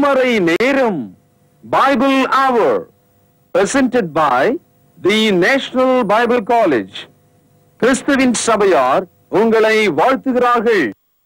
திருமறை நேரம் Bible hour presented by the national Bible college கிறிஸ்துவின் சபையார் உங்களை வாழ்த்துகிறார்கள்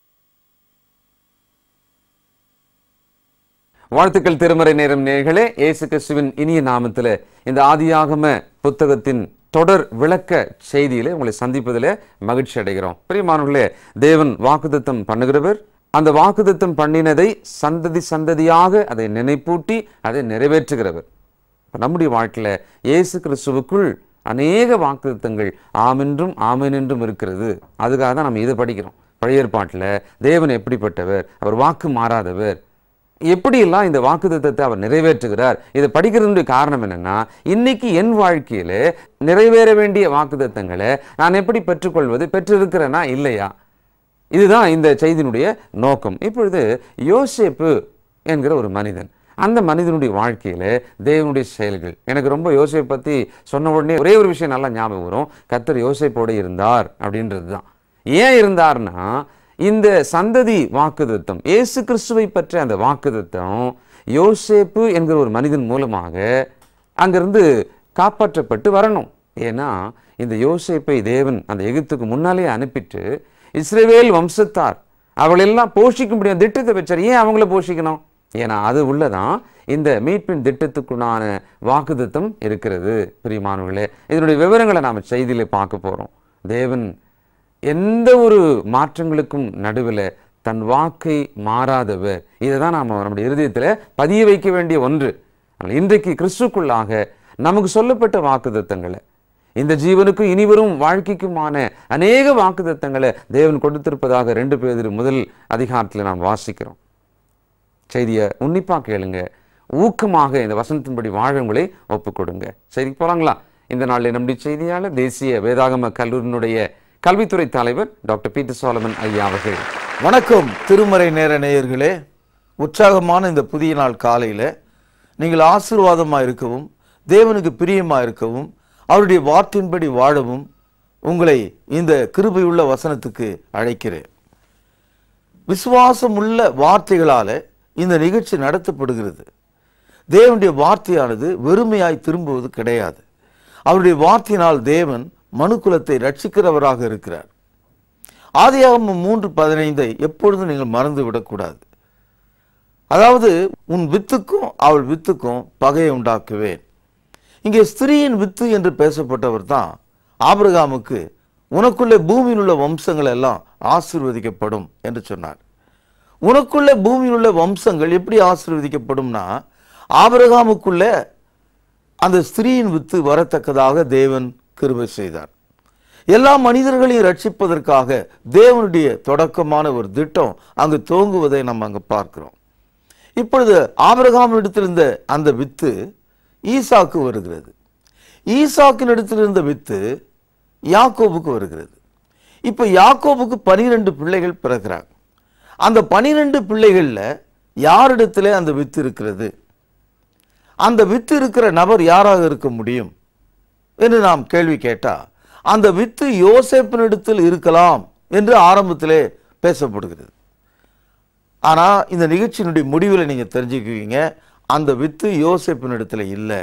வாழ்த்துக்கள் திருமறை நேரம் நேர்களே இயேசு கிறிஸ்துவின் இனிய நாமத்தில் இந்த ஆதியாகம புத்தகத்தின் தொடர் விளக்க செய்தியிலே உங்களை சந்திப்பதிலே மகிழ்ச்சி அடைகிறோம் பிரியமானவர்களே தேவன் வாக்குத்தத்தம் பண்ணுகிறவர் அந்த வாக்குத்தத்தம் பண்ணினதை சந்ததி சந்ததியாக அதை நினைப்பூட்டி அதை நிறைவேற்றுகிறவர் இப்ப நம்முடைய வாழ்க்கையில இயேசு கிறிஸ்துவுக்குள் அநேக வாக்குத்தங்கள் ஆமென்றும் ஆமென் என்றும் இருக்கிறது அதுக்காக தான் நம்ம இதை படிக்கிறோம் பழைய ஏற்பாட்டில் தேவன் எப்படிப்பட்டவர் அவர் வாக்கு மாறாதவர் எப்படியெல்லாம் இந்த வாக்குத்தத்தத்தை அவர் நிறைவேற்றுகிறார் இதை படிக்கிறதுடைய காரணம் என்னன்னா இன்னைக்கு என் வாழ்க்கையில நிறைவேற வேண்டிய வாக்குத்தத்தங்களை நான் எப்படி பெற்றுக்கொள்வது பெற்றிருக்கிறேனா இல்லையா இதுதான் இந்த செய்தியினுடைய நோக்கம் இப்பொழுது யோசேப்பு என்கிற ஒரு மனிதன் அந்த மனிதனுடைய வாழ்க்கையில தேவனுடைய செயல்கள் எனக்கு ரொம்ப யோசேப்பை பத்தி சொன்ன உடனே ஒரே ஒரு விஷயம் நல்லா ஞாபகம் வரும் கர்த்தர் யோசேப்போட இருந்தார் அப்படின்றது தான் ஏன் இருந்தார்னா இந்த சந்ததி வாக்குத்தத்தம் இயேசு கிறிஸ்துவை பற்றிய அந்த வாக்குத்தத்தம் யோசேப்பு என்கிற ஒரு மனிதன் மூலமாக அங்கிருந்து காப்பாற்றப்பட்டு வரணும் ஏன்னா இந்த யோசேப்பை தேவன் அந்த எகிப்துக்கு முன்னாலே அனுப்பிட்டு இஸ்ரவேல் வம்சத்தார் அவளெல்லாம் போஷிக்க முடியும் திட்டத்தை வச்சார் ஏன் அவங்கள போஷிக்கணும் ஏன்னா அது உள்ளதான் இந்த மீட்பின் திட்டத்துக்குண்டான வாக்குத்தத்தம் இருக்கிறது பிரியமானவர்களே இதனுடைய விவரங்களை நாம் செய்தியில பார்க்க போறோம் தேவன் எந்த ஒரு மாற்றங்களுக்கும் நடுவில் தன் வாக்கை மாறாதவர் இதை தான் நாம் நம்முடைய இருதயத்தில் பதிய வைக்க வேண்டிய ஒன்று ஆனால் இன்றைக்கு கிறிஸ்துக்குள்ளாக நமக்கு சொல்லப்பட்ட வாக்குத்தத்தங்களை இந்த ஜீவனுக்கும் இனிவரும் வாழ்க்கைக்குமான அநேக வாக்குத்தத்தங்களை தேவன் கொடுத்திருப்பதாக ரெண்டு பேர் முதல் அதிகாரத்தில் நாம் வாசிக்கிறோம் செய்தியை உன்னிப்பாக கேளுங்க ஊக்கமாக இந்த வசனத்தின்படி வாழ உங்களை ஒப்புக் கொடுங்க சரி போலாங்களா இந்த நாளில் நம்முடைய செய்தியாளர் தேசிய வேதாகம கல்லூரியினுடைய கல்வித்துறை தலைவர் டாக்டர் பீட்டர் சோலமன் ஐயா அவர்கள் வணக்கம் திருமறை நேர நேயர்களே உற்சாகமான இந்த புதிய நாள் காலையில் நீங்கள் ஆசீர்வாதமாக இருக்கவும் தேவனுக்கு பிரியமாக இருக்கவும் அவருடைய வார்த்தையின்படி வாழவும் உங்களை இந்த கிருபையுள்ள வசனத்துக்கு அழைக்கிறேன் விசுவாசமுள்ள வார்த்தைகளால இந்த நிகழ்ச்சி நடத்தப்படுகிறது தேவனுடைய வார்த்தையானது வெறுமையாய் திரும்புவது கிடையாது அவருடைய வார்த்தையினால் தேவன் மனுக்குலத்தை ரட்சிக்கிறவராக இருக்கிறார் ஆதியாகமம் மூன்று பதினைந்தை எப்பொழுதும் நீங்கள் மறந்து விடக்கூடாது அதாவது உன் வித்துக்கும் அவள் வித்துக்கும் பகையை உண்டாக்குவேன் இங்கே ஸ்திரீயின் வித்து என்று பேசப்பட்டவர் தான் ஆபிரகாமுக்கு உனக்குள்ளே பூமியில் உள்ள வம்சங்கள் எல்லாம் ஆசீர்வதிக்கப்படும் என்று சொன்னார் உனக்குள்ளே பூமியில் உள்ள வம்சங்கள் எப்படி ஆசீர்வதிக்கப்படும்னா ஆபிரகாமுக்குள்ளே அந்த ஸ்திரீயின் வித்து வரத்தக்கதாக தேவன் கிருபை செய்தார் எல்லா மனிதர்களையும் ரட்சிப்பதற்காக தேவனுடைய தொடக்கமான ஒரு திட்டம் அங்கு துவங்குவதை நம்ம அங்கு பார்க்கிறோம் இப்பொழுது ஆபிரகாமிடத்திலிருந்த அந்த வித்து ஈசாக்கு வருகிறது ஈசாக்கின் இடத்திலிருந்த வித்து யாக்கோபுக்கு வருகிறது இப்போ யாக்கோபுக்கு பனிரெண்டு பிள்ளைகள் பிறக்கிறாங்க அந்த பனிரெண்டு பிள்ளைகளில் யாரிடத்துல அந்த வித்து இருக்கிறது அந்த வித்து இருக்கிற நபர் யாராக இருக்க முடியும் என்று நாம் கேள்வி கேட்டா அந்த வித்து யோசேப்பினிடத்தில் இருக்கலாம் என்று ஆரம்பத்திலே பேசப்படுகிறது ஆனா இந்த நிகழ்ச்சியினுடைய முடிவில் நீங்க தெரிஞ்சுக்குவீங்க அந்த வித்து யோசேப்பினிடத்தில் இல்லை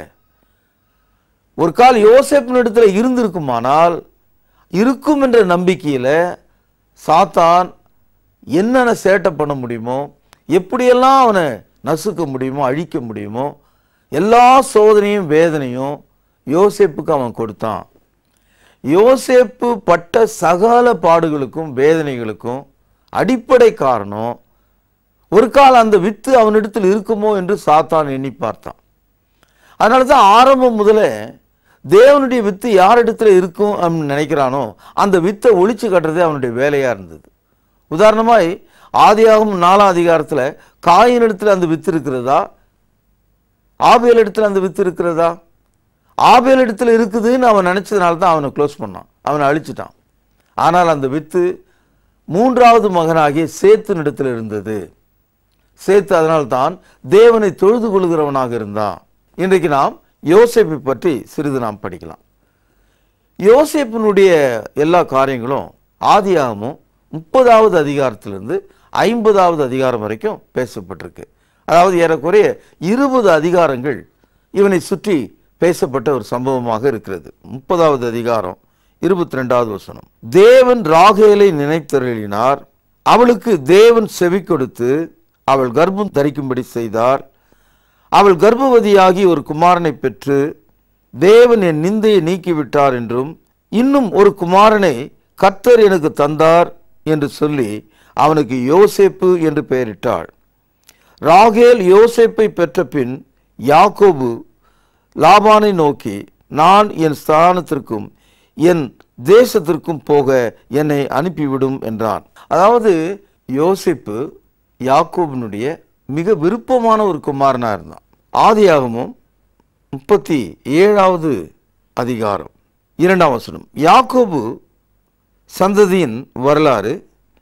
ஒரு கால் யோசேப்பினிடத்தில் இருந்திருக்குமானால் இருக்கும் என்ற நம்பிக்கையில சாத்தான் என்னென்ன சேட்டை பண்ண முடியுமோ எப்படியெல்லாம் அவனை நசுக்க முடியுமோ அழிக்க முடியுமோ எல்லா சோதனையும் வேதனையும் யோசேப்புக்கு அவன் கொடுத்தான் யோசேப்பு பட்ட சகல பாடுகளுக்கும் வேதனைகளுக்கும் அடிப்படை காரணம் ஒரு கால் அந்த வித்து அவனிடத்தில் இருக்குமோ என்று சாத்தான் எண்ணி பார்த்தான் அதனால தான் ஆரம்பம் முதல்ல தேவனுடைய வித்து யாரிடத்துல இருக்கும் அப்படின்னு நினைக்கிறானோ அந்த வித்தை ஒழிச்சு கட்டுறதே அவனுடைய வேலையா இருந்தது உதாரணமாய் ஆதியாகும் நாலாம் அதிகாரத்தில் காயின் இடத்துல அந்த வித்து இருக்கிறதா ஆபியல் இடத்துல அந்த வித்து இருக்கிறதா ஆபேல் இடத்துல இருக்குதுன்னு அவன் நினைச்சதுனால தான் அவனை க்ளோஸ் பண்ணான் அவனை அழிச்சிட்டான் ஆனால் அந்த வித்து மூன்றாவது மகனாகிய சேத்தின் இடத்துல இருந்தது சேத்து அதனால்தான் தேவனை தொழுது கொள்கிறவனாக இருந்தான் இன்றைக்கு நாம் யோசேப்பை பற்றி சிறிது நாம் படிக்கலாம் யோசேப்பினுடைய எல்லா காரியங்களும் ஆதியாகமும் முப்பதாவது அதிகாரத்திலிருந்து ஐம்பதாவது அதிகாரம் வரைக்கும் பேசப்பட்டிருக்கு அதாவது ஏறக்குறைய இருபது அதிகாரங்கள் இவனை சுற்றி பேசப்பட்ட ஒரு சம்பவமாக இருக்கிறது முப்பதாவது அதிகாரம் இருபத்தி ரெண்டாவது வசனம் தேவன் ராகேலை நினைத்தருளினார் அவளுக்கு தேவன் செவி கொடுத்து அவள் கர்ப்பம் தரிக்கும்படி செய்தார் அவள் கர்ப்பவதியாகி ஒரு குமாரனை பெற்று தேவன் என் நிந்தையை நீக்கிவிட்டார் என்றும் இன்னும் ஒரு குமாரனை கர்த்தர் எனக்கு தந்தார் என்று சொல்லி அவனுக்கு யோசேப்பு என்று பெயரிட்டாள் ராகேல் யோசேப்பை பெற்ற பின் யாக்கோபு லாபானை நோக்கி நான் என் ஸ்தானத்திற்கும் என் தேசத்திற்கும் போக என்னை அனுப்பிவிடும் என்றான் அதாவது யோசேப்பு யாக்கோபினுடைய மிக விருப்பமான ஒரு குமாரனா இருந்தான் ஆதியாகமும் முப்பத்தி ஏழாவது அதிகாரம் இரண்டாம் வசனம் யாக்கோபு சந்ததியின் வரலாறு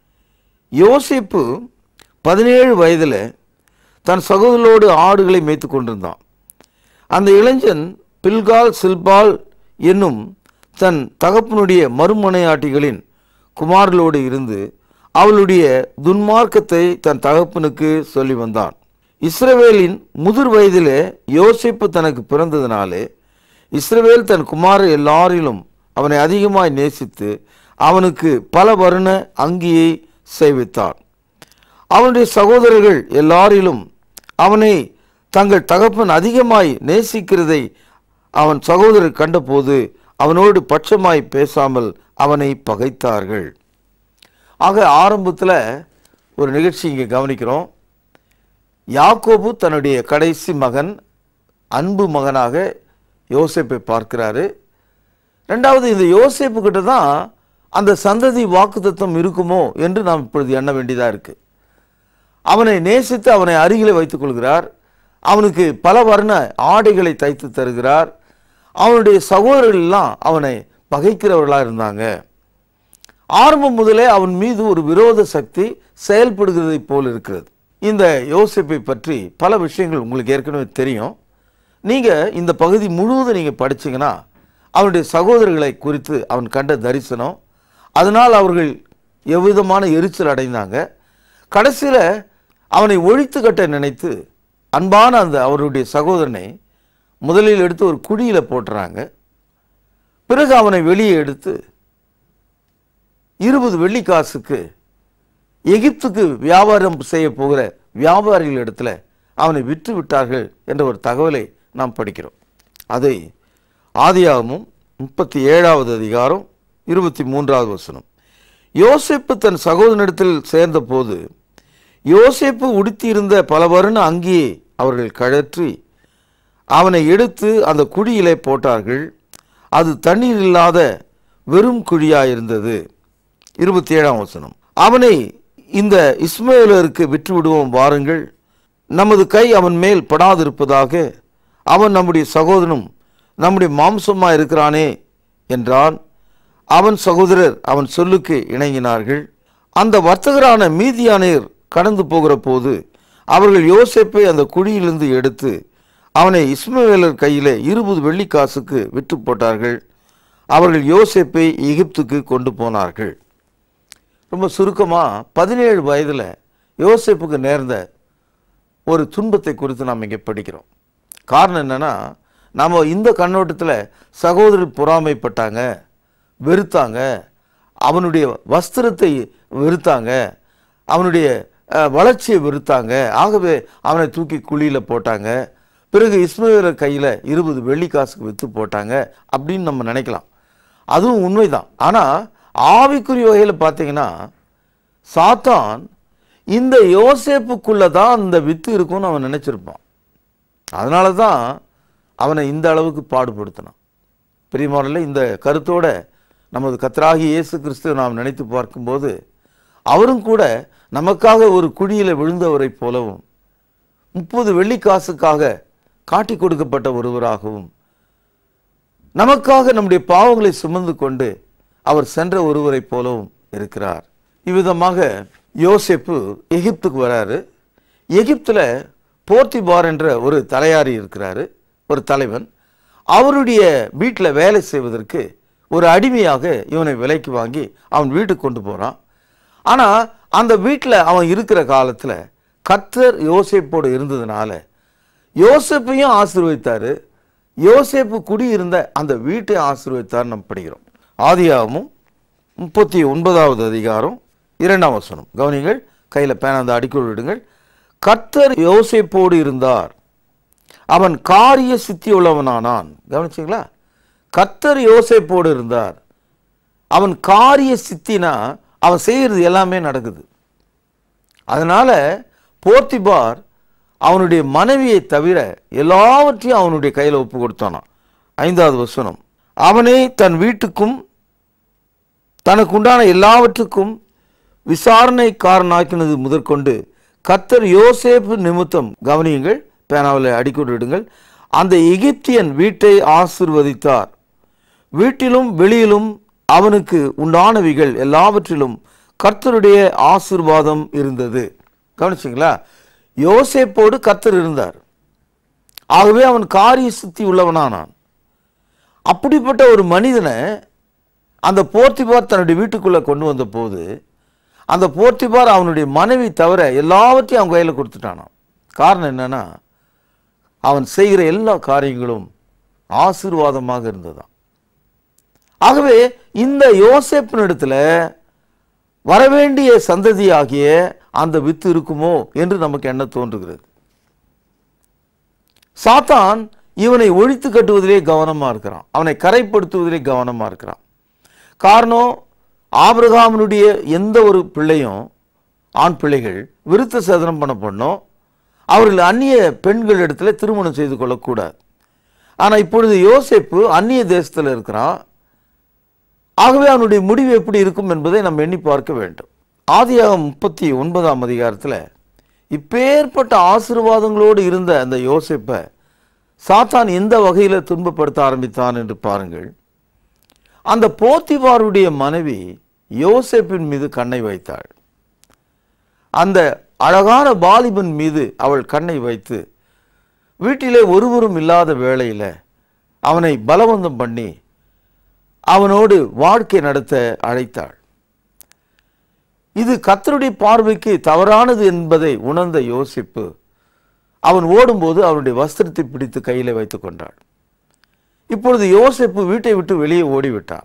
யோசிப்பு பதினேழு வயதில் தன் சகோதரோடு ஆடுகளை மேய்த்து கொண்டிருந்தான் அந்த இளைஞன் பில்கால் சில்பால் என்னும் தன் தகப்பனுடைய மறுமனையாட்டிகளின் குமார்களோடு இருந்து அவளுடைய துன்மார்க்கத்தை தன் தகப்பனுக்கு சொல்லி வந்தான் இஸ்ரவேலின் முதிர் வயதிலே யோசிப்பு தனக்கு பிறந்ததினாலே இஸ்ரவேல் தன் குமாரர் எல்லாரிலும் அவனை அதிகமாய் நேசித்து அவனுக்கு பல வருண அங்கியை செய்வித்தான் அவனுடைய சகோதரர்கள் எல்லாரிலும் அவனை தங்கள் தகப்பன் அதிகமாய் நேசிக்கிறதை அவன் சகோதரர் கண்டபோது அவனோடு பட்சமாய் பேசாமல் அவனை பகைத்தார்கள் ஆக ஆரம்பத்தில் ஒரு நிகழ்ச்சி இங்கே கவனிக்கிறோம் யாக்கோபு தன்னுடைய கடைசி மகன் அன்பு மகனாக யோசேப்பை பார்க்கிறாரு ரெண்டாவது இந்த யோசேப்பு கிட்ட தான் அந்த சந்ததி வாக்குத்தத்தம் இருக்குமோ என்று நாம் இப்பொழுது எண்ண வேண்டியதாக இருக்கு அவனை நேசித்து அவனை அருகிலே வைத்துக் கொள்கிறார் அவனுக்கு பல வர்ண ஆடைகளை தைத்து தருகிறார் அவனுடைய சகோதரர்கள் எல்லாம் அவனை பகைக்கிறவர்களாக இருந்தாங்க ஆரம்பம் முதலே அவன் மீது ஒரு விரோத சக்தி செயல்படுகிறதை போல் இருக்கிறது இந்த யோசிப்பை பற்றி பல விஷயங்கள் உங்களுக்கு ஏற்கனவே தெரியும் நீங்கள் இந்த பகுதி முழுவதும் நீங்கள் படிச்சீங்கன்னா அவனுடைய சகோதரர்களை குறித்து அவன் கண்ட தரிசனம் அதனால் அவர்கள் எவ்விதமான எரிச்சல் அடைந்தாங்க கடைசியில் அவனை ஒழித்து கட்ட நினைத்து அன்பான அந்த அவருடைய சகோதரனை முதலில் எடுத்து ஒரு குழியில் போட்டுறாங்க பிறகு அவனை வெளியே எடுத்து இருபது வெள்ளி காசுக்கு எகிப்துக்கு வியாபாரம் செய்ய போகிற வியாபாரிகள் இடத்துல அவனை விற்று விட்டார்கள் என்ற ஒரு தகவலை நாம் படிக்கிறோம் அதை ஆதியாகமும் முப்பத்தி ஏழாவது அதிகாரம் இருபத்தி மூன்றாவது வசனம் யோசேப்பு தன் சகோதரனிடத்தில் சேர்ந்தபோது யோசேப்பு உடுத்தியிருந்த பல வருண அங்கியை அவர்கள் கழற்றி அவனை எடுத்து அந்த குழியிலே போட்டார்கள் அது தண்ணீர் இல்லாத வெறும் குழியாயிருந்தது இருபத்தி ஏழாம் வசனம் அவனை இந்த இஸ்மேலருக்கு விற்று விடுவோம் வாருங்கள் நமது கை அவன் மேல் படாதிருப்பதாக அவன் நம்முடைய சகோதரனும் நம்முடைய மாம்சமாக இருக்கிறானே என்றான் அவன் சகோதரர் அவன் சொல்லுக்கு இணங்கினார்கள் அந்த வர்த்தகரான மீதியானேர் கடந்து போகிற போது அவர்கள் யோசேப்பை அந்த குழியிலிருந்து எடுத்து அவனை இஸ்மவேலர் கையிலே இருபது வெள்ளி காசுக்கு விற்று போட்டார்கள் அவர்கள் யோசேப்பை எகிப்துக்கு கொண்டு போனார்கள் ரொம்ப சுருக்கமாக பதினேழு வயதில் யோசேப்புக்கு நேர்ந்த ஒரு துன்பத்தை குறித்து நாம் இங்கே படிக்கிறோம் காரணம் என்னன்னா நாம் இந்த கண்ணோட்டத்தில் சகோதரர் பொறாமைப்பட்டாங்க வெறுத்தாங்க அவனுடைய வஸ்திரத்தை வெறுத்தாங்க அவனுடைய அஹ், வளர்ச்சியை வெறுத்தாங்க ஆகவே அவனை தூக்கி குழியில் போட்டாங்க பிறகு இஸ்மவேலர் கையில் இருபது வெள்ளி காசுக்கு விற்று போட்டாங்க அப்படின்னு நம்ம நினைக்கலாம் அதுவும் உண்மைதான் ஆனால் ஆவிக்குரிய வகையில் பார்த்தீங்கன்னா சாத்தான் இந்த யோசேப்புக்குள்ளே தான் இந்த வித்து இருக்கும்னு அவன் நினச்சிருப்பான் அதனால தான் அவனை இந்த அளவுக்கு பாடுபடுத்தினான் பெரியமாரில் இந்த கருத்தோட நமது கத்தராகி இயேசு கிறிஸ்துவை நாம் நினைத்து பார்க்கும்போது அவரும் கூட நமக்காக ஒரு குழியில் விழுந்தவரைப் போலவும் முப்பது வெள்ளிக்காசுக்காக காட்டி கொடுக்கப்பட்ட ஒருவராகவும் நமக்காக நம்முடைய பாவங்களை சுமந்து கொண்டு அவர் சென்ற ஒருவரைப் போலவும் இருக்கிறார் இவ்விதமாக யோசேப்பு எகிப்துக்கு வராரு எகிப்தில் போர்த்திபார் என்ற ஒரு தலையாரி இருக்கிறாரு ஒரு தலைவன் அவருடைய வீட்டில் வேலை செய்வதற்கு ஒரு அடிமையாக இவனை விலைக்கு வாங்கி அவன் வீட்டுக்கு கொண்டு போகிறான் ஆனால் அந்த வீட்டில் அவன் இருக்கிற காலத்தில் கர்த்தர் யோசேப்போடு இருந்ததுனால யோசேப்பையும் ஆசீர்வதித்தாரு யோசேப்பு குடியிருந்த அந்த வீட்டை ஆசீர்வதித்தார் நம்ம படிக்கிறோம் ஆதியாகமும் முப்பத்தி ஒன்பதாவது அதிகாரம் இரண்டாம் வசனம் கவனிங்கள் கையில் பேனாந்த அடிக்கோடு விடுங்கள் கர்த்தர் யோசேப்போடு இருந்தார் அவன் காரிய சித்தி உள்ளவனானான் கவனிச்சிங்களா கர்த்தர் யோசேப்போடு இருந்தார் அவன் காரிய சித்தினா அவன் செய்கிறது எல்லாமே நடக்குது அதனால போர்த்திபார் அவனுடைய மனைவியை தவிர எல்லாவற்றையும் அவனுடைய கையில் ஒப்பு கொடுத்தானாம் ஐந்தாவது வசனம் அவனே தன் வீட்டுக்கும் தனக்கு உண்டான எல்லாவற்றுக்கும் விசாரணைக்காரனாக்கினது முதற்கொண்டு கத்தர் யோசேப்பு நிமித்தம் கவனியுங்கள் பேனாவில் அடிக்கோடு விடுங்கள் அந்த எகிப்தியன் வீட்டை ஆசிர்வதித்தார் வீட்டிலும் வெளியிலும் அவனுக்கு உண்டானவைகள் எல்லாவற்றிலும் கர்த்தருடைய ஆசீர்வாதம் இருந்தது கவனிச்சிங்களா யோசேப்போடு கர்த்தர் இருந்தார் ஆகவே அவன் காரிய சித்தி உள்ளவனானான் அப்படிப்பட்ட ஒரு மனிதனை அந்த போர்த்திபார் தன்னுடைய வீட்டுக்குள்ளே கொண்டு வந்த போது அந்த போர்த்திபார் அவனுடைய மனைவி தவிர எல்லாவற்றையும் அவன் கையில் கொடுத்துட்டானான் காரணம் என்னன்னா அவன் செய்கிற எல்லா காரியங்களும் ஆசீர்வாதமாக இருந்ததாம் ஆகவே இந்த யோசேப்பினிடத்துல வரவேண்டிய சந்ததியாகிய அந்த வித்து இருக்குமோ என்று நமக்கு என்ன தோன்றுகிறது சாத்தான் இவனை ஒழித்து கட்டுவதிலே கவனமா இருக்கிறான் அவனை கரைப்படுத்துவதிலே கவனமா இருக்கிறான் காரணம் ஆபிரகாமனுடைய எந்த ஒரு பிள்ளையும் ஆண் பிள்ளைகள் விருத்த சேதனம் பண்ண பண்ணோம் அவர்கள் அந்நிய பெண்கள் இடத்துல திருமணம் செய்து கொள்ளக்கூடாது ஆனால் இப்பொழுது யோசேப்பு அந்நிய தேசத்தில் இருக்கிறான் ஆகவே அவனுடைய முடிவு எப்படி இருக்கும் என்பதை நம்ம எண்ணி பார்க்க வேண்டும் ஆதியாகம் முப்பத்தி ஒன்பதாம் அதிகாரத்தில் இப்பேற்பட்ட ஆசீர்வாதங்களோடு இருந்த அந்த யோசேப்பை சாத்தான் எந்த வகையில் துன்பப்படுத்த ஆரம்பித்தான் என்று பாருங்கள் அந்த போத்திபாருடைய மனைவி யோசேப்பின் மீது கண்ணை வைத்தாள் அந்த அழகான வாலிபன் மீது அவள் கண்ணை வைத்து வீட்டிலே ஒருவரும் இல்லாத வேளையில் அவனை பலவந்தம் பண்ணி அவனோடு வாழ்க்கை நடத்த அழைத்தாள் இது கத்தருடைய பார்வைக்கு தவறானது என்பதை உணர்ந்த யோசிப்பு அவன் ஓடும்போது அவனுடைய வஸ்திரத்தை பிடித்து கையில் வைத்துக் கொண்டாள் இப்பொழுது யோசேப்பு வீட்டை விட்டு வெளியே ஓடிவிட்டான்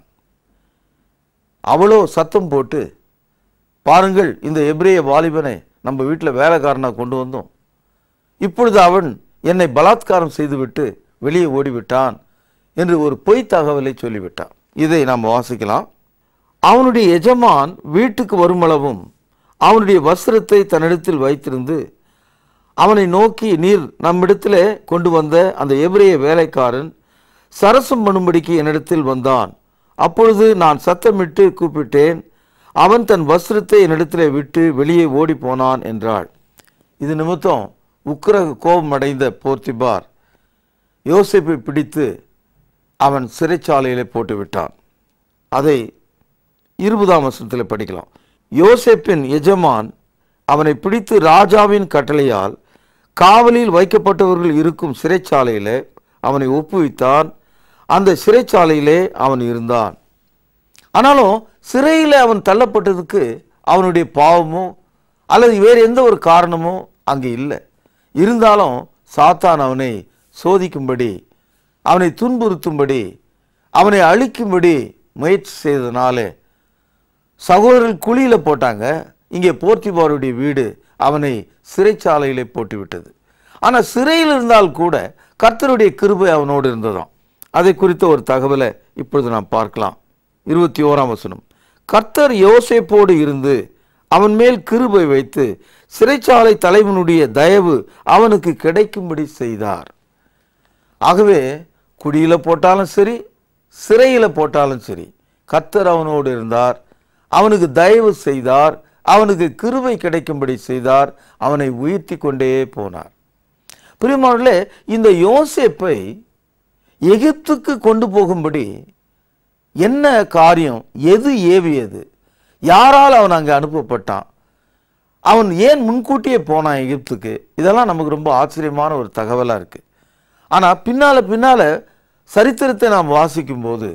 அவளோ சத்தம் போட்டு பாருங்கள் இந்த எபிரேய வாலிபனை நம்ம வீட்டில் வேலைக்காரனாக கொண்டு வந்தோம் இப்பொழுது அவன் என்னை பலாத்காரம் செய்துவிட்டு வெளியே ஓடிவிட்டான் என்று ஒரு பொய் தகவலை சொல்லிவிட்டான் இதை நாம் வாசிக்கலாம் அவனுடைய எஜமான் வீட்டுக்கு வருமளவும் அவனுடைய வஸ்திரத்தை தன்னிடத்தில் வைத்திருந்து அவனை நோக்கி நீர் நம்மிடத்திலே கொண்டு வந்த அந்த எபிரேய வேலைக்காரன் சரசம் பண்ணும்படிக்கு என்னிடத்தில் வந்தான் அப்பொழுது நான் சத்தமிட்டு கூப்பிட்டேன் அவன் தன் வஸ்திரத்தை என்னிடத்திலே விட்டு வெளியே ஓடி போனான் என்றாள் இது நிமித்தம் உக்கிர கோபம் அடைந்த போர்த்திபார் யோசேப்பை பிடித்து அவன் சிறைச்சாலையிலே போட்டு விட்டான் அதை இருபதாம் வசனத்தில் படிக்கலாம் யோசேப்பின் எஜமான் அவனை பிடித்து ராஜாவின் கட்டளையால் காவலில் வைக்கப்பட்டவர்கள் இருக்கும் சிறைச்சாலையிலே அவனை ஒப்புவித்தான் அந்த சிறைச்சாலையிலே அவன் இருந்தான் ஆனாலும் சிறையில் அவன் தள்ளப்பட்டதுக்கு அவனுடைய பாவமோ அல்லது வேறு எந்த ஒரு காரணமோ அங்கே இல்லை இருந்தாலும் சாத்தான் அவனை சோதிக்கும்படி அவனை துன்புறுத்தும்படி அவனை அழிக்கும்படி முயற்சி செய்ததுனாலே சகோதரர்கள் குழியில் போட்டாங்க இங்கே போர்த்திபாருடைய வீடு அவனை சிறைச்சாலையிலே போட்டு விட்டது ஆனால் சிறையில் இருந்தால் கூட கர்த்தருடைய கிருபை அவனோடு இருந்ததாம் அதை குறித்த ஒரு தகவலை இப்பொழுது நாம் பார்க்கலாம் இருபத்தி ஓராம் வசனம் கர்த்தர் யோசேப்போடு இருந்து அவன் மேல் கிருபை வைத்து சிறைச்சாலை தலைவனுடைய தயவு அவனுக்கு கிடைக்கும்படி செய்தார் ஆகவே குடியில் போட்டாலும் சரி சிறையில் போட்டாலும் சரி கர்த்தர் அவனோடு இருந்தார் அவனுக்கு தயவு செய்தார் அவனுக்கு கிருபை கிடைக்கும்படி செய்தார் அவனை உயர்த்தி கொண்டே போனார் பிரியமானவர்களே இந்த யோசேப்பை எகிப்துக்கு கொண்டு போகும்படி என்ன காரியம் எது ஏவியது யாரால் அவன் அங்கே அனுப்பப்பட்டான் அவன் ஏன் முன்கூட்டியே போனான் எகிப்துக்கு இதெல்லாம் நமக்கு ரொம்ப ஆச்சரியமான ஒரு தகவலாக இருக்கு ஆனால் பின்னால பின்னால சரித்திரத்தை நாம் வாசிக்கும்போது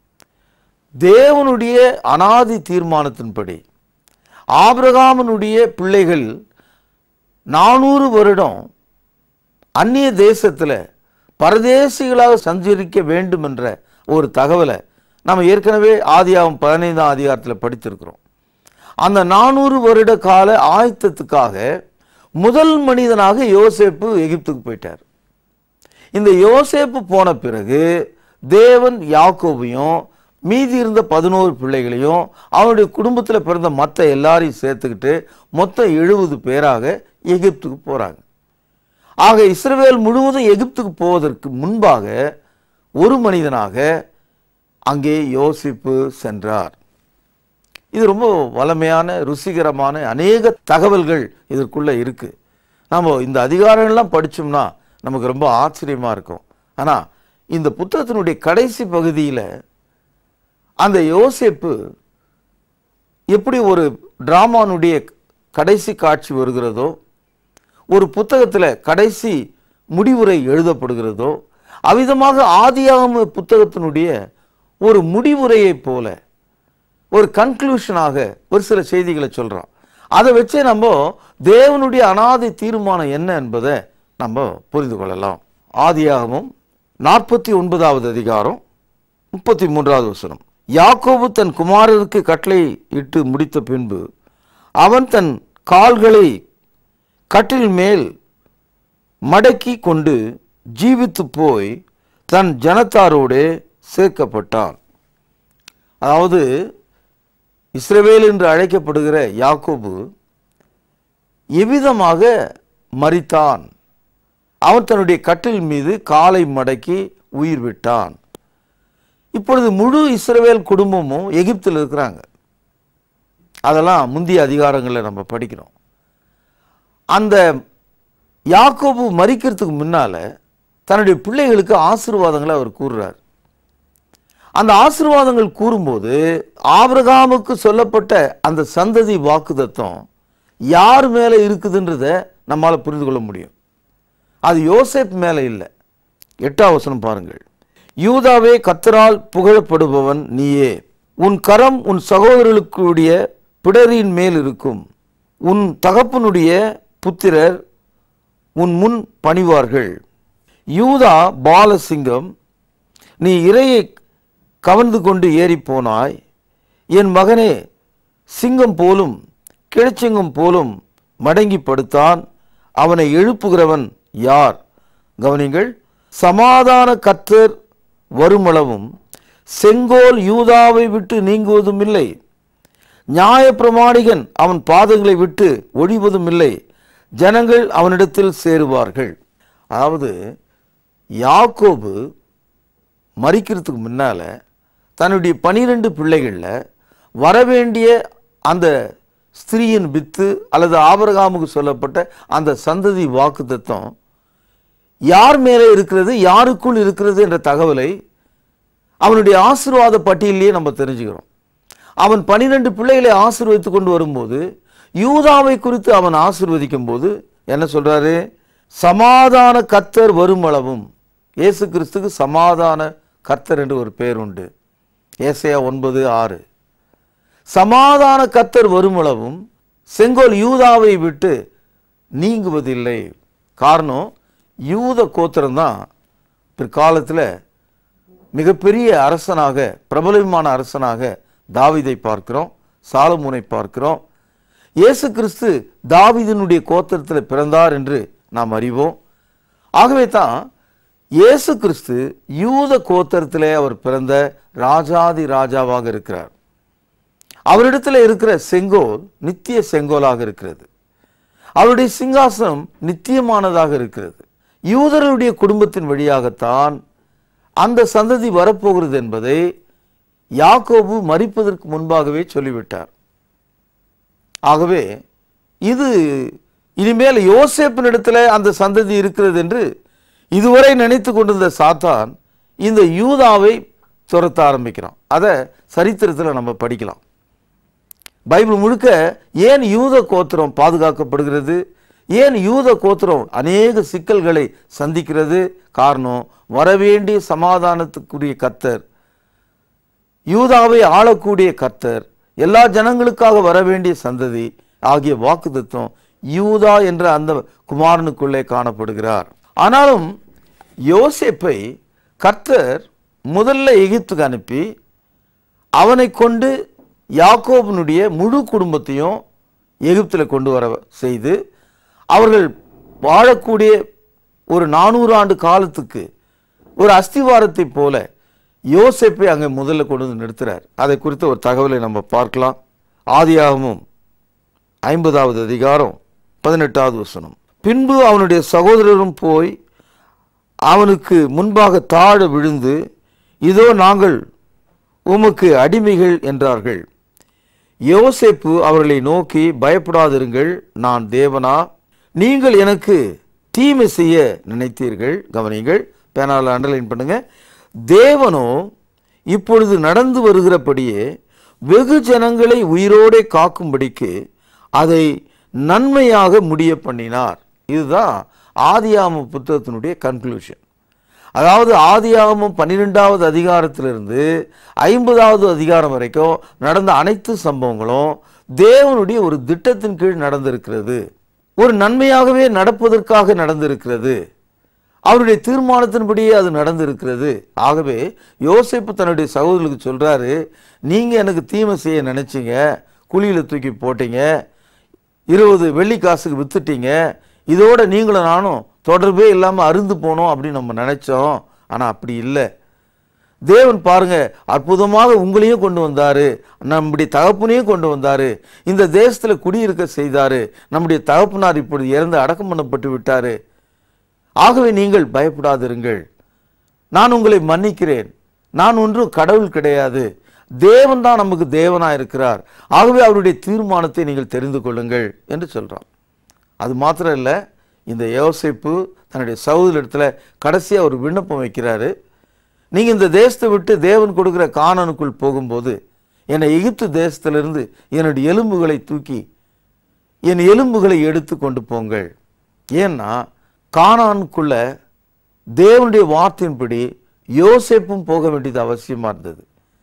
தேவனுடைய அனாதி தீர்மானத்தின்படி ஆபிரகாமனுடைய பிள்ளைகள் நானூறு வருடம் அந்நிய தேசத்தில் பரதேசிகளாக சஞ்சரிக்க வேண்டும் என்ற ஒரு தகவலை நம்ம ஏற்கனவே ஆதியாகம் பதினைந்தாம் அதிகாரத்தில் படித்திருக்கிறோம் அந்த நானூறு வருட கால ஆயத்தத்துக்காக முதல் மனிதனாக யோசேப்பு எகிப்துக்கு போயிட்டார் இந்த யோசேப்பு போன பிறகு தேவன் யாக்கோபையும் மீதி இருந்த பதினோரு பிள்ளைகளையும் அவனுடைய குடும்பத்தில் பிறந்த மற்ற எல்லாரையும் சேர்த்துக்கிட்டு மொத்தம் எழுபது பேராக எகிப்துக்கு போறாங்க ஆக இஸ்ரவேல் முழுவதும் எகிப்துக்கு போவதற்கு முன்பாக ஒரு மனிதனாக அங்கே யோசிப்பு சென்றார் இது ரொம்ப வளமையான ருசிகரமான அநேக தகவல்கள் இதற்குள்ள இருக்கு நாம இந்த அதிகாரங்கள்லாம் படிச்சோம்னா நமக்கு ரொம்ப ஆச்சரியமா இருக்கும் ஆனா இந்த புத்தகத்தினுடைய கடைசி பகுதியில் அந்த யோசேப்பு எப்படி ஒரு டிராமானுடைய கடைசி காட்சி வருகிறதோ ஒரு புத்தகத்தில் கடைசி முடிவுரை எழுதப்படுகிறதோ அவ்விதமாக ஆதியாகம புத்தகத்தினுடைய ஒரு முடிவுரையைப் போல ஒரு கன்க்ளூஷனாக ஒரு சில செய்திகளை சொல்றோம் அதை வச்சே நம்ம தேவனுடைய அனாதை தீர்மானம் என்ன என்பதை நம்ம புரிந்து கொள்ளலாம் ஆதியாகமும் நாற்பத்தி ஒன்பதாவது அதிகாரம் முப்பத்தி மூன்றாவது வசனம் யாக்கோபு தன் குமாரருக்கு கட்டளை இட்டு முடித்த பின்பு அவன் தன் கால்களை கட்டில் மேல் மடக்கி கொண்டு ஜீவித்து போய் தன் ஜனத்தாரோடு சேர்க்கப்பட்டான் அதாவது இஸ்ரவேல் என்று அழைக்கப்படுகிற யாக்கோபு எவ்விதமாக மரித்தான் அவன் தன்னுடைய கட்டில் மீது காலை மடக்கி உயிர் விட்டான் இப்பொழுது முழு இஸ்ரவேல் குடும்பமும் எகிப்தில் இருக்கிறாங்க அதெல்லாம் முந்தைய அதிகாரங்களில் நம்ம படிக்கிறோம் அந்த யாக்கோபு மரிக்கிறதுக்கு முன்னால தன்னுடைய பிள்ளைகளுக்கு ஆசீர்வாதங்களை அவர் கூறுறார் அந்த ஆசீர்வாதங்கள் கூறும்போது ஆபிரகாமுக்கு சொல்லப்பட்ட அந்த சந்ததி வாக்குதத்தம் யார் மேலே இருக்குதுன்றத நம்மால் புரிந்து கொள்ள முடியும் அது யோசேப் மேலே இல்லை எட்டாம் வசனம் பாருங்கள் யூதாவே கத்தரால் புகழப்படுபவன் நீயே உன் கரம் உன் சகோதரர்களுக்குடைய பிடரின் மேல் இருக்கும் உன் தகப்பனுடைய புத்திரர் உன் முன் பணிவார்கள் யூதா பாலசிங்கம் நீ இரையை கவர்ந்து கொண்டு ஏறிப் போனாய் என் மகனே சிங்கம் போலும் கிழச்சிங்கம் போலும் மடங்கி படுத்தான் அவனை எழுப்புகிறவன் யார் கவனிங்கள் சமாதான கத்தர் வருமளவும் செங்கோல் யூதாவை விட்டு நீங்குவதும் இல்லை நியாயப்பிரமாணிகன் அவன் பாதங்களை விட்டு ஒழிவதும் இல்லை ஜனங்கள் அவனிடத்தில் சேருவார்கள் அதாவது யாக்கோபு மறிக்கிறதுக்கு முன்னால தன்னுடைய பனிரெண்டு பிள்ளைகளில் வரவேண்டிய அந்த ஸ்திரீயின் வித்து அல்லது ஆபரகாமுக்கு சொல்லப்பட்ட அந்த சந்ததி வாக்குத்தத்தம் யார் மேலே இருக்கிறது யாருக்குள் இருக்கிறது என்ற தகவலை அவனுடைய ஆசீர்வாத பட்டியலையே நம்ம தெரிஞ்சுக்கிறோம் அவன் பனிரெண்டு பிள்ளைகளை ஆசீர்வதித்து கொண்டு வரும்போது யூதாவை குறித்து அவன் ஆசீர்வதிக்கும் போது என்ன சொல்றாரு சமாதான கர்த்தர் வருமளவும் இயேசு கிறிஸ்துக்கு சமாதான கர்த்தர் என்று ஒரு பேர் உண்டு ஏசையா ஒன்பது ஆறு சமாதான கர்த்தர் வருமளவும் செங்கோல் யூதாவை விட்டு நீங்குவதில்லை காரணம் யூத கோத்திரம்தான் பிற்காலத்தில் மிகப்பெரிய அரசனாக பிரபலமான அரசனாக தாவீதை பார்க்கிறோம் சாலமோனை பார்க்கிறோம் இயேசு கிறிஸ்து தாவீதினுடைய கோத்திரத்தில் பிறந்தார் என்று நாம் அறிவோம் ஆகவே தான் இயேசு கிறிஸ்து யூத கோத்திரத்திலே அவர் பிறந்த ராஜாதி ராஜாவாக இருக்கிறார் அவரிடத்தில் இருக்கிற செங்கோல் நித்திய செங்கோலாக இருக்கிறது அவருடைய சிங்காசனம் நித்தியமானதாக இருக்கிறது யூதர்களுடைய குடும்பத்தின் வழியாகத்தான் அந்த சந்ததி வரப்போகிறது என்பதை யாக்கோபு மரிப்பதற்கு முன்பாகவே சொல்லிவிட்டார் ஆகவே இது இனிமேல் யோசேப்பினிடத்தில் அந்த சந்ததி இருக்கிறது என்று இதுவரை நினைத்து கொண்டிருந்த சாத்தான் இந்த யூதாவை துரத்த ஆரம்பிக்கிறான் அதை சரித்திரத்தில் நம்ம படிக்கலாம் பைபிள் முழுக்க ஏன் யூத கோத்திரம் பாதுகாக்கப்படுகிறது ஏன் யூத கோத்திரம் அநேக சிக்கல்களை சந்திக்கிறது காரணம் வரவேண்டிய சமாதானத்துக்குரிய கர்த்தர் யூதாவை ஆளக்கூடிய கர்த்தர் எல்லா ஜனங்களுக்காக வரவேண்டிய சந்ததி ஆகிய வாக்குத்தத்தம் யூதா என்ற அந்த குமாரனுக்குள்ளே காணப்படுகிறார் ஆனாலும் யோசேப்பை கர்த்தர் முதல்ல எகிப்துக்கு அனுப்பி அவனை கொண்டு யாக்கோபனுடைய முழு குடும்பத்தையும் எகிப்தில் கொண்டு வர செய்து அவர்கள் வாழக்கூடிய ஒரு நானூறு ஆண்டு காலத்துக்கு ஒரு அஸ்திவாரத்தை போல யோசேப்பை அங்கே முதல்ல கொண்டு வந்து நிறுத்துறார் அதை குறித்த ஒரு தகவலை நம்ம பார்க்கலாம் ஆதியாகமும் ஐம்பதாவது அதிகாரம் பதினெட்டாவது வசனம் பின்பு அவனுடைய சகோதரரும் போய் அவனுக்கு முன்பாக தாழ விழுந்து இதோ நாங்கள் உமக்கு அடிமைகள் என்றார்கள் யோசேப்பு அவர்களை நோக்கி பயப்படாதிருங்கள் நான் தேவனா நீங்கள் எனக்கு தீமை செய்ய நினைத்தீர்கள் கவனிங்கள் பேனால் அண்டர்லைன் பண்ணுங்க தேவனோ இப்பொழுது நடந்து வருகிறபடியே வெகு ஜனங்களை உயிரோடே காக்கும்படிக்கு அதை நன்மையாக முடிய பண்ணினார் இதுதான் ஆதியாம புத்தகத்தினுடைய கன்க்ளூஷன் அதாவது ஆதியாகமம் பன்னிரெண்டாவது அதிகாரத்திலிருந்து ஐம்பதாவது அதிகாரம் வரைக்கும் நடந்த அனைத்து சம்பவங்களும் தேவனுடைய ஒரு திட்டத்தின் கீழ் நடந்திருக்கிறது ஒரு நன்மையாகவே நடப்பதற்காக நடந்திருக்கிறது அவருடைய தீர்மானத்தின்படியே அது நடந்திருக்கிறது ஆகவே யோசேப்பு தன்னுடைய சகோதரர்களுக்கு சொல்றாரு நீங்க எனக்கு தீமை செய்ய நினைச்சீங்க குழியில தூக்கி போட்டீங்க இருபது வெள்ளி காசுக்கு வித்துட்டீங்க இதோட நீங்களும் நானும் தொடர்பே இல்லாமல் அருந்து போனோம் அப்படின்னு நம்ம நினைச்சோம் ஆனால் அப்படி இல்லை தேவன் பாருங்க அற்புதமாக உங்களையும் கொண்டு வந்தாரு நம்முடைய தகப்பனையும் கொண்டு வந்தாரு இந்த தேசத்துல குடியிருக்க செய்தாரு நம்முடைய தகப்பனார் இப்பொழுது இறந்து அடக்கம் பண்ணப்பட்டு விட்டாரு ஆகவே நீங்கள் பயப்படாதிருங்கள் நான் உங்களை மன்னிக்கிறேன் நான் ஒன்றும் கடவுள் கிடையாது தேவன் தான் நமக்கு தேவனா இருக்கிறார் ஆகவே அவருடைய தீர்மானத்தை நீங்கள் தெரிந்து கொள்ளுங்கள் என்று சொல்றான் அது மாத்திரம் இல்லை இந்த யோசிப்பு தன்னுடைய சகோதரத்துல கடைசியாக ஒரு விண்ணப்பம் வைக்கிறாரு நீங்கள் இந்த தேசத்தை விட்டு தேவன் கொடுக்குற காணனுக்குள் போகும்போது என்னை எகிப்து தேசத்திலிருந்து என்னுடைய எலும்புகளை தூக்கி என் எலும்புகளை எடுத்து கொண்டு போங்கள் ஏன்னா கானானுக்குள்ள தேவனுடைய வார்த்தையின்படி யோசேப்பும் போக வேண்டியது அவசியமா இருந்தது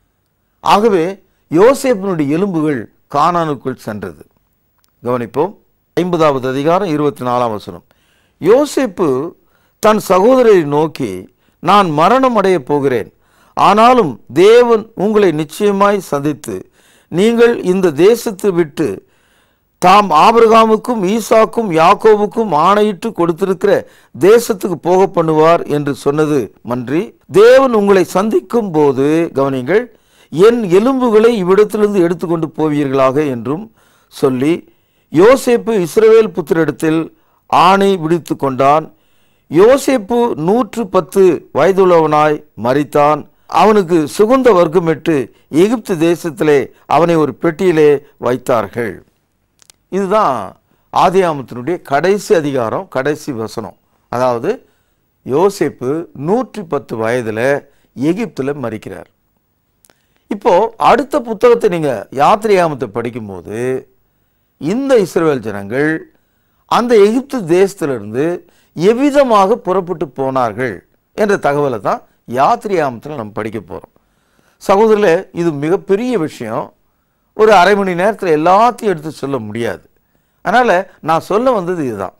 ஆகவே யோசேப்பினுடைய எலும்புகள் கானானுக்குள் சென்றது கவனிப்போம் ஐம்பதாவது அதிகாரம் இருபத்தி நாலாம் வசனம் யோசேப்பு தன் சகோதரரை நோக்கி நான் மரணம் அடையப் போகிறேன் ஆனாலும் தேவன் உங்களை நிச்சயமாய் சந்தித்து நீங்கள் இந்த தேசத்தை விட்டு தாம் ஆபிரகாமுக்கும் ஈசாக்கும் யாக்கோவுக்கும் ஆணையிட்டு கொடுத்திருக்கிற தேசத்துக்கு போக பண்ணுவார் என்று சொன்னது மன்றி தேவன் உங்களை சந்திக்கும் போது கவனிங்கள் என் எலும்புகளை இவ்விடத்திலிருந்து எடுத்துக்கொண்டு போவீர்களாக என்றும் சொல்லி யோசேப்பு இஸ்ரவேல் புத்திரிடத்தில் ஆணை விடுத்து கொண்டான் யோசேப்பு நூற்று பத்து வயதுள்ளவனாய் மரித்தான் அவனுக்கு சுகந்த வர்க்கமிட்டு எகிப்து தேசத்திலே அவனை ஒரு பெட்டியிலே வைத்தார்கள் இதுதான் ஆதியாமத்தினுடைய கடைசி அதிகாரம் கடைசி வசனம் அதாவது யோசேப்பு நூற்றி பத்து வயதுல எகிப்துல மறிக்கிறார் இப்போ அடுத்த புத்தகத்தை நீங்க யாத்திரையாமத்தை படிக்கும்போது இந்த இஸ்ரவேல் ஜனங்கள் அந்த எகிப்து தேசத்திலிருந்து எவ்விதமாக புறப்பட்டு போனார்கள் என்ற தகவலை தான் யாத்திரையாமத்தில் நம்ம படிக்க போறோம் சகோதரர்களே இது மிகப்பெரிய விஷயம் ஒரு அரை மணி நேரத்தில் எல்லாத்தையும் எடுத்து சொல்ல முடியாது அதனால நான் சொல்ல வந்தது இதுதான்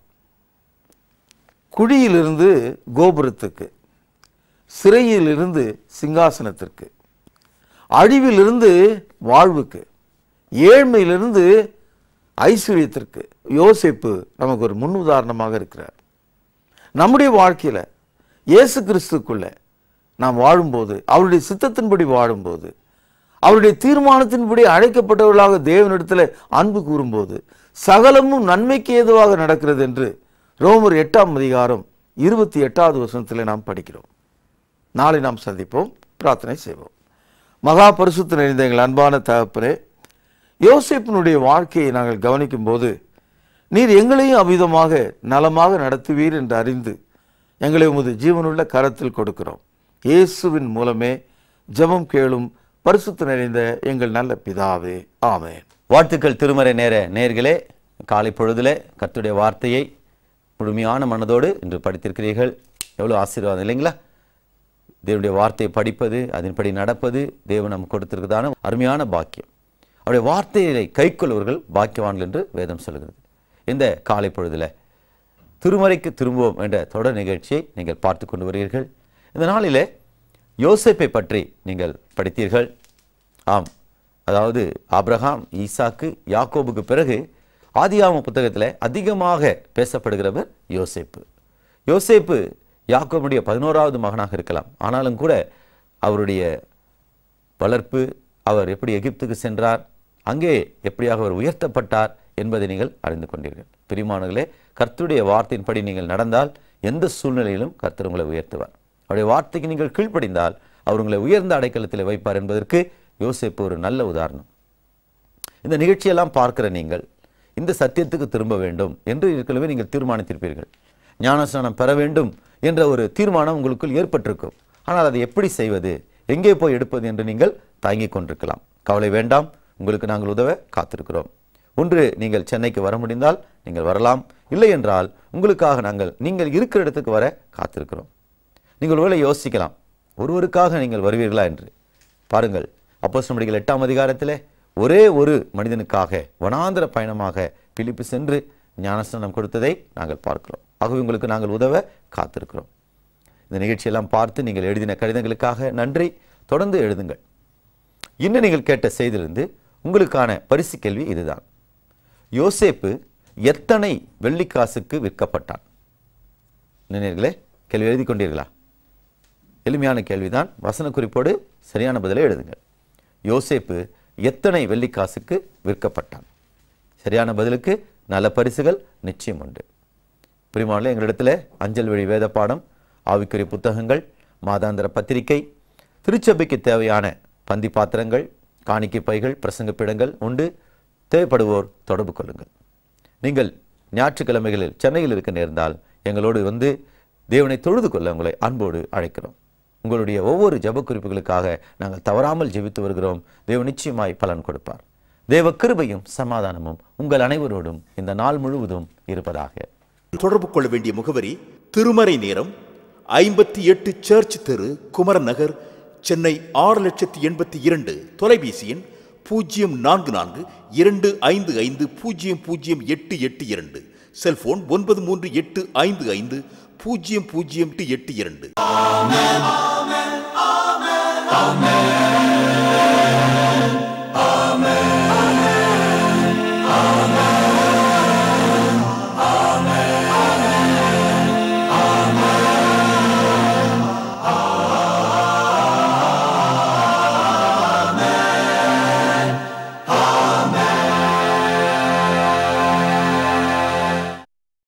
குழியிலிருந்து கோபுரத்துக்கு சிறையிலிருந்து சிங்காசனத்திற்கு அழிவிலிருந்து வாழ்வுக்கு ஏழ்மையிலிருந்து ஐஸ்வர்யத்திற்கு யோசிப்பு நமக்கு ஒரு முன் உதாரணமாக இருக்கிறார் நம்முடைய வாழ்க்கையில இயேசு கிறிஸ்துக்குள்ள நாம் வாழும்போது அவருடைய சித்தத்தின்படி வாழும்போது அவருடைய தீர்மானத்தின்படி அழைக்கப்பட்டவர்களாக தேவனிடத்தில் அன்பு கூறும்போது சகலமும் நன்மைக்கு ஏதுவாக நடக்கிறது என்று ரோமர் எட்டாம் அதிகாரம் இருபத்தி எட்டாவது வசனத்தில் நாம் படிக்கிறோம் நாளை நாம் சந்திப்போம் பிரார்த்தனை செய்வோம் மகா பரிசுத்த நிறைந்த எங்கள் அன்பான தகப்பனே யோசேப்பினுடைய வாழ்க்கையை நாங்கள் கவனிக்கும் போது நீர் எங்களையும் அவ்விதமாக நலமாக நடத்துவீர் என்று அறிந்து எங்களை உமது ஜீவனுள்ள கரத்தில் கொடுக்கிறோம் இயேசுவின் மூலமே ஜெபம் கேளும் பரிசுத்த நிறைந்த எங்கள் நல்ல பிதாவே ஆமென் வாழ்த்துக்கள் திருமறை நேர நேர்களே காலை பொழுதிலே கர்த்தருடைய வார்த்தையை முழுமையான மனதோடு இன்று படித்திருக்கிறீர்கள் எவ்வளோ ஆசீர்வாதம் இல்லைங்களா தேவனுடைய வார்த்தையை படிப்பது அதன்படி நடப்பது தேவன் நமக்கு கொடுத்திருக்கிறதான அருமையான பாக்கியம் அவருடைய வார்த்தையை கைக்கொள்வர்கள் பாக்கியவான்கள் என்று வேதம் சொல்கிறது இந்த காலை பொழுதில் திருமறைக்கு திரும்புவோம் என்ற தொடர் நிகழ்ச்சியை நீங்கள் பார்த்து கொண்டு வருகிறீர்கள் இந்த நாளிலே யோசேப்பை பற்றி நீங்கள் படித்தீர்கள் ஆம் அதாவது ஆபிரகாம் ஈசாக்கு யாக்கோபுக்கு பிறகு ஆதியாம புத்தகத்தில் அதிகமாக பேசப்படுகிறவர் யோசேப்பு யோசேப்பு யாக்கோபுடைய பதினோராவது மகனாக இருக்கலாம் ஆனாலும் கூட அவருடைய வளர்ப்பு அவர் எப்படி எகிப்துக்கு சென்றார் அங்கே எப்படியாக அவர் உயர்த்தப்பட்டார் என்பதை நீங்கள் அறிந்து கொண்டீர்கள் பிரிமானங்களே கர்த்தருடைய வார்த்தையின்படி நீங்கள் நடந்தால் எந்த சூழ்நிலையிலும் கர்த்தர் உங்களை உயர்த்துவார் அவருடைய வார்த்தைக்கு நீங்கள் கீழ்ப்படிந்தால் அவர் உங்களை உயர்ந்த அடைக்கலத்தில் வைப்பார் என்பதற்கு யோசேப்பு ஒரு நல்ல உதாரணம் இந்த நிகழ்ச்சியெல்லாம் பார்க்கிற நீங்கள் இந்த சத்தியத்துக்கு திரும்ப வேண்டும் என்று ஏற்கனவே நீங்கள் தீர்மானித்திருப்பீர்கள் ஞானஸ்நானம் பெற வேண்டும் என்ற ஒரு தீர்மானம் உங்களுக்குள் ஏற்பட்டிருக்கும் ஆனால் அதை எப்படி செய்வது எங்கே போய் எடுப்பது என்று நீங்கள் தயங்கிக் கொண்டிருக்கலாம் கவலை வேண்டாம் உங்களுக்கு நாங்கள் உதவ காத்திருக்கிறோம் ஒன்று நீங்கள் சென்னைக்கு வர முடிந்தால் நீங்கள் வரலாம் இல்லை என்றால் உங்களுக்காக நாங்கள் நீங்கள் இருக்கிற இடத்துக்கு வர காத்திருக்கிறோம் நீங்கள் ஒருவேளை யோசிக்கலாம் ஒருவருக்காக நீங்கள் வருவீர்களா என்று பாருங்கள் அப்போஸ்தலர் எட்டாம் அதிகாரத்திலே ஒரே ஒரு மனிதனுக்காக வனாந்திர பயணமாக பிலிப்பு சென்று ஞானஸ்நானம் கொடுத்ததை நாங்கள் பார்க்கிறோம் ஆகவே உங்களுக்கு நாங்கள் உதவ காத்திருக்கிறோம் இந்த நிகழ்ச்சியெல்லாம் பார்த்து நீங்கள் எழுதின கடிதங்களுக்காக நன்றி தொடர்ந்து எழுதுங்கள் இன்னும் நீங்கள் கேட்ட செய்தியிலிருந்து உங்களுக்கான பரிசு கேள்வி இதுதான் யோசேப்பு எத்தனை வெள்ளிக்காசுக்கு விற்கப்பட்டான் நினைர்களே கேள்வி எழுதி கொண்டீர்களா எளிமையான கேள்விதான் வசன குறிப்போடு சரியான பதிலை எழுதுங்கள் யோசேப்பு எத்தனை வெள்ளிக்காசுக்கு விற்கப்பட்டான் சரியான பதிலுக்கு நல்ல பரிசுகள் நிச்சயம் உண்டு பிரிமானில் எங்களிடத்தில் அஞ்சல் வழி வேத பாடம் ஆவிக்குரிய புத்தகங்கள் மாதாந்திர பத்திரிகை திருச்சபைக்கு தேவையான பந்தி பாத்திரங்கள் காணிக்கை பைகள் பிரசங்கப்பிடங்கள் உண்டு தேவைப்படுவோர் தொடர்பு கொள்ளுங்கள் நீங்கள் ஞாயிற்றுக்கிழமைகளில் சென்னையில் இருக்க நேர்ந்தால் எங்களோடு வந்து தேவனை தொழுது கொள்ள உங்களை அன்போடு அழைக்கிறோம் உங்களுடைய ஒவ்வொரு ஜெப குறிப்புகளுக்காக நாங்கள் தவறாமல் ஜெபித்து வருகிறோம் தேவன் நிச்சயமாய் பலன் கொடுப்பார் தேவ கிருபையும் சமாதானமும் உங்கள் அனைவரோடும் இந்த நாள் முழுவதும் இருப்பதாக தொடர்பு கொள்ள வேண்டிய முகவரி திருமறை நேரம் ஐம்பத்தி எட்டு சர்ச் தெரு குமரன் நகர் சென்னை ஆறு லட்சத்தி எண்பத்தி இரண்டு தொலைபேசி எண் பூஜ்ஜியம் நான்கு நான்கு இரண்டு ஐந்து ஐந்து பூஜ்ஜியம் பூஜ்ஜியம் எட்டு எட்டு இரண்டு செல்போன் ஒன்பது மூன்று எட்டு ஐந்து ஐந்து பூஜ்ஜியம் பூஜ்ஜியம் எட்டு எட்டு இரண்டு